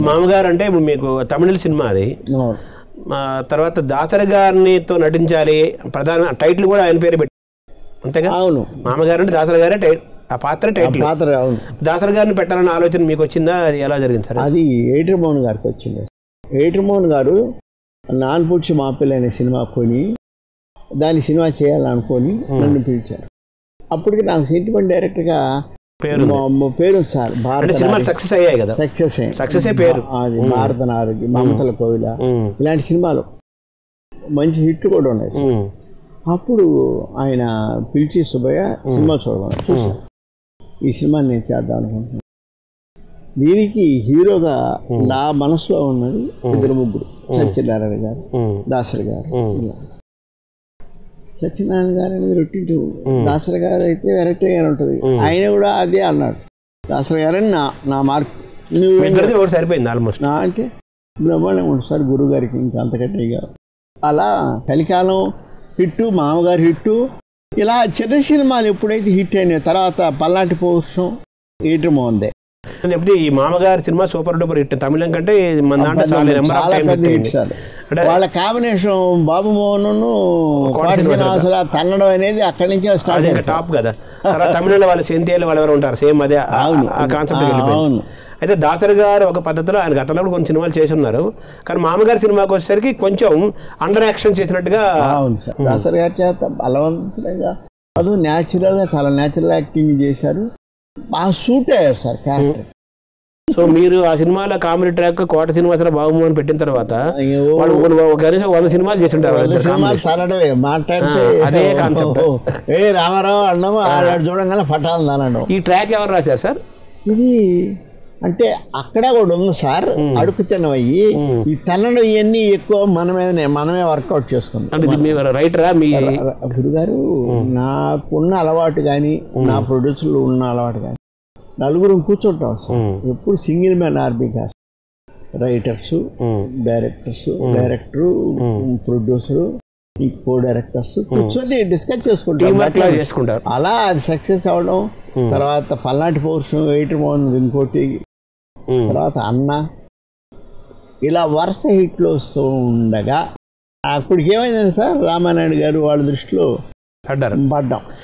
మామగారు అంటే ఇప్పుడు మీకు తమిళ సినిమా అది అవును. ఆ, తర్వాత దాసరి గారినితో నటించాలి ప్రధాన టైటిల్ కూడా ఆయన పేరు పెట్టి అంతేగా అవును మామగారు అంటే దాసరి గారే టై ఆ పాత్ర టైటిల్ పాత్ర అవును దాసరి గారిని పెట్టాలన్న ఆలోచన మీకు వచ్చిందా అది ఎలా జరిగింది సార్ అది ఏటర్ మోహన్ గారికి వచ్చింది ఏటర్ మోహన్ గారు నాన్ పుడ్చి మాపిల్ అనే సినిమా కొని దాని సినిమా చేయాలనుకొని నన్ను పిలిచారు అప్పటికి నాకు సెంటిమెంట్ డైరెక్ట్గా పేరు మా- మా పేరు ఉంది సార్ అంటే భారత సినిమాలు సక్సెస్ అయ్యాయి కదా సక్సెస్ సక్సెస్ పేరు అది భారత నారుడి మమతల కోవిల ఉమ్, ఇలాంటి సినిమాలు మంచి హిట్ కూడా ఉన్నాయి సార్. ఉమ్, అప్పుడు ఆయన పిలిచి సుబ్బయ్య సినిమా చూడమని చూశాను ఈ సినిమా నేను చేద్దాం అనుకుంటున్నాను దీనికి హీరోగా నా మనసులో ఉన్నది ఇద్దరు ముగ్గురు సత్యనారాయణ గారు ఉమ్, దాసరి గారు ఉమ్. ఇలా. సత్యనారాయణ గారు అనేది రొట్టింటు దాసరి గారు అయితే వెరైటీగా ఉంటుంది ఆయన కూడా అదే అన్నాడు దాసరి గారు అని నా నా మార్క్ నువ్వు మీ ఇద్దరిది ఒకటి సరిపోయింది ఆల్మోస్ట్ నా అంటే బ్రహ్మాండంగా ఉంటుంది సార్ గురువు గారికి ఇంకా అంతకంటే ఇక అలా కలికాలం హిట్టు మామగారు హిట్టు ఇలా చిన్న సినిమాలు ఎప్పుడైతే హిట్ అయినాయి తర్వాత పల్నాటి పౌరుషం ఈటర్ మోందే ఎప్పుడు ఈ మామగారి సినిమా సూపర్ డూపర్ హిట్ తమిళం కంటే మన దాంట్లో చాలా నెంబర్ ఆఫ్ చాలా టైం పెద్ద హిట్ సార్ అంటే వాళ్ళ కాంబినేషన్ బాబు మోహన్ కోట శ్రీనివాసరావు తన్నడం అనేది అక్కడి నుంచే అది స్టార్ట్ ఇంకా టాప్ కదా తర్వాత తమిళంలో వాళ్ళు సెంతియాలు వాళ్ళు ఎవరు ఉంటారు సేమ్ అదే ఆ- అవును. ఆ కాన్సెప్ట్ ఆ, అవును. అయితే దాసరి గారు ఒక పద్ధతిలో ఆయన గతంలో కూడా కొన్ని సినిమాలు చేసి ఉన్నారు కానీ మామగారి సినిమాకి వచ్చేసరికి కొంచెం అండర్ యాక్షన్ చేసినట్టుగా అవును సార్ దాసరి గారి చేత బలవంతంగా అది న్యాచురల్గా చాలా న్యాచురల్ యాక్టింగ్ చేశారు బాగా సూట్ అయ్యారు సార్ క్యారెక్టర్ సో మీరు ఆ సినిమాలో కామెడీ ట్రాక్ కోట సినిమాలో బాగుమని పెట్టిన తర్వాత అయ్యో. వాళ్ళు ఒక- కనీసం వంద సినిమాలు చేసి ఉంటారు వాళ్ళ వాళ్ళిద్దరు సినిమాలు combination. తనడమే మాట్లాడితే ఆ, అదే కాన్సెప్ట్. ఓ, ఏ రామారావు అన్నాము ఆడ చూడంగానే పట్టాలి అనడం ఈ ట్రాక్ ఎవరు రాశారు సార్ ఇది అంటే అక్కడ కూడా ఉంది సార్ అడుగు తినవయ్యి ఈ తనడం ఇవన్నీ ఎక్కువ మనమే మనమే వర్కౌట్ చేసుకుందాం అంటే ఇది మీ రైటరా మీ గురుగారు నాకున్న అలవాటు కానీ నా ప్రొడ్యూసర్లు ఉన్న అలవాటు కానీ నలుగురు కూర్చుంటాం సార్ ఉమ్, ఎప్పుడు సింగిల్ మ్యాన్ ఆర్మీ కాదు writers um, directors director producer ఈ కో డైరెక్టర్స్ కూర్చొని డిస్కస్ చేసుకుంటాం టీం వర్క్ లా చేసుకుంటారు అలా అది సక్సెస్ అవడం తర్వాత పల్నాటి పౌరుషం ఎయిట్ బాగుంది ఇంకోటి ఉమ్, తర్వాత అన్న ఇలా వరుస హిట్లు వస్తూ ఉండగా అప్పటికి ఏమైందండి సార్ రామానాయుడు గారు వాళ్ళ దృష్టిలో పడ్డారు పడ్డాం